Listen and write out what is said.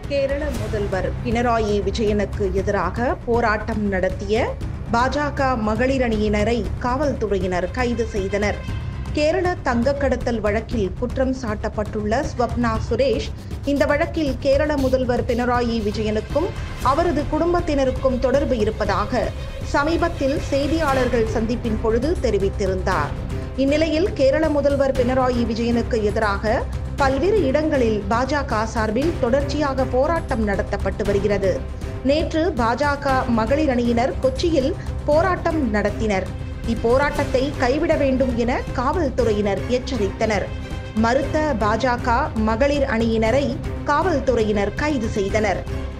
கேரள முதல்வர் பினராயி விஜயனுக்கு எதிராக போராட்டம் நடத்திய பாஜக மகளிர் அணியினரை காவல்துறையினர் கைது செய்தனர் கேரள தங்க கடத்தல் வழக்கில் குற்றம் சாட்டப்பட்டுள்ள ஸ்வப்னா சுரேஷ் இந்த வழக்கில் கேரள முதல்வர் பினராயி விஜயனுக்கும் அவரது குடும்பத்தினருக்கும் தொடர்பு இருப்பதாக சமீபத்தில் செய்தியாளர்கள் சந்திப்பின் பொழுது தெரிவித்திருந்தார் இந்நிலையில் கேரள முதல்வர் பினராயி விஜயனுக்கு எதிராக பல்வேறு இடங்களில் பாஜக சார்பில் தொடர்ச்சியாக போராட்டம் நடத்தப்பட்டு வருகிறது நேற்று பாஜக மகளிர் அணியினர் கொச்சியில் போராட்டம் நடத்தினர் இப்போராட்டத்தை கைவிட வேண்டும் என காவல்துறையினர் எச்சரித்தனர் மறுத்த பாஜக மகளிர் அணியினரை காவல்துறையினர் கைது செய்தனர்